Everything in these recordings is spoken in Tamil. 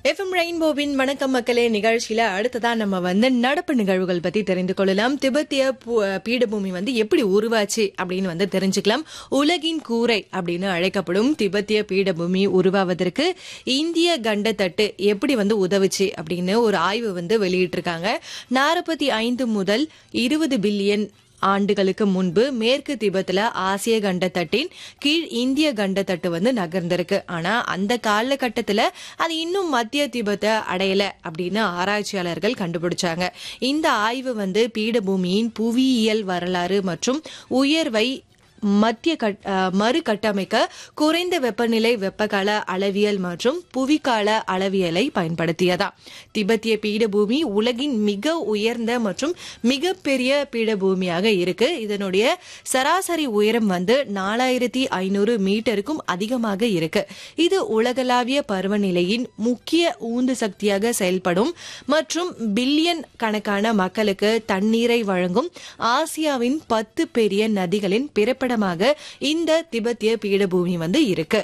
எஃப்எம் ரெயின்போவின் வணக்கம் மக்களே நிகழ்ச்சியில அடுத்ததா நம்ம வந்து நடப்பு நிகழ்வுகள் பத்தி தெரிந்து கொள்ளலாம் திபெத்திய பு- பீடபூமி வந்து எப்படி உருவாச்சு அப்படின்னு வந்து தெரிஞ்சுக்கலாம் உலகின் கூரை அப்படின்னு அழைக்கப்படும் திபெத்திய பீடபூமி உருவாவதற்கு இந்திய கண்டத்தட்டு எப்படி வந்து உதவுச்சு அப்படின்னு ஒரு ஆய்வு வந்து வெளியிட்டிருக்காங்க நாற்பத்தி ஐந்து முதல் இருபது பில்லியன் ஆண்டுகளுக்கு முன்பு மேற்கு திபெத்ல ஆசிய கண்டத்தட்டின் கீழ் இந்திய கண்டத்தட்டு வந்து நகர்ந்திருக்கு ஆனா அந்த காலகட்டத்துல அது இன்னும் மத்திய திபெத்தை அடையல அப்படின்னு ஆராய்ச்சியாளர்கள் கண்டுபிடிச்சாங்க இந்த ஆய்வு வந்து பீடபூமியின் புவியியல் வரலாறு மற்றும் உயர்வை மத்திய கட்- அஹ், மறுகட்டமைக்க குறைந்த வெப்பநிலை வெப்பகால அளவியல் மற்றும் புவிக்கால அளவியலை பயன்படுத்தியதா திபெத்திய பீடபூமி உலகின் மிக உயர்ந்த மற்றும் மிகப்பெரிய பீடபூமியாக இருக்கு இதனுடைய சராசரி உயரம் வந்து நாலாயிரத்தி ஐநூறு மீட்டருக்கும் அதிகமாக இருக்கு இது உலகளாவிய பருவநிலையின் முக்கிய உந்து சக்தியாக செயல்படும் மற்றும் பில்லியன் கணக்கான மக்களுக்கு தண்ணீரை வழங்கும் ஆசியாவின் பத்து பெரிய நதிகளின் பிறப்பிடமாக இந்த திபெத்திய பீடபூமி வந்து இருக்கு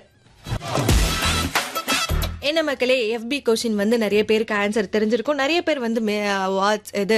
என்ன மக்களே எஃபி கொஷின் வந்து நிறைய பேருக்கு ஆன்சர் தெரிஞ்சிருக்கும் நிறைய பேர் வந்து மே- வாட்ஸ் இது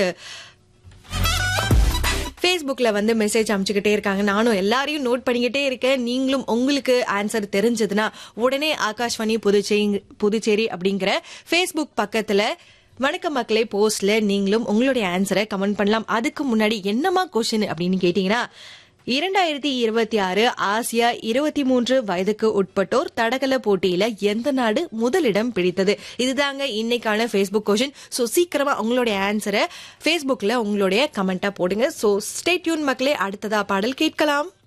ஃபேஸ்புக்கில் வந்து மெசேஜ் அனுப்பிச்சுக்கிட்டே இருக்காங்க நானும் எல்லாரையும் நோட் பண்ணிக்கிட்டே இருக்கேன் நீங்களும் உங்களுக்கு ஆன்சர் தெரிஞ்சதுன்னா உடனே ஆகாஷ்வாணி புதுச்சேரி புதுச்சேரி அப்படிங்கிற ஃபேஸ்புக் பக்கத்தில் வணக்கம் மக்களே போஸ்ட்ல நீங்களும் உங்களுடைய ஆன்சரை கமெண்ட் பண்ணலாம் அதுக்கு முன்னாடி என்னமா கொஷின் அப்படின்னு கேட்டீங்கன்னா இரண்டாயிரத்தி இருபத்தி ஆறு ஆசியா இருபத்தி மூன்று வயதுக்கு உட்பட்டோர் தடகள போட்டியில எந்த நாடு முதலிடம் பிடித்தது இதுதாங்க இன்னைக்கான ஃபேஸ்புக் கொஷின் ஸோ சீக்கிரமா உங்களுடைய ஆன்சரை ஃபேஸ்புக்ல உங்களுடைய கமெண்டா போடுங்க ஸோ ஸ்டே டியூன் மக்களே அடுத்ததா பாடல் கேட்கலாம்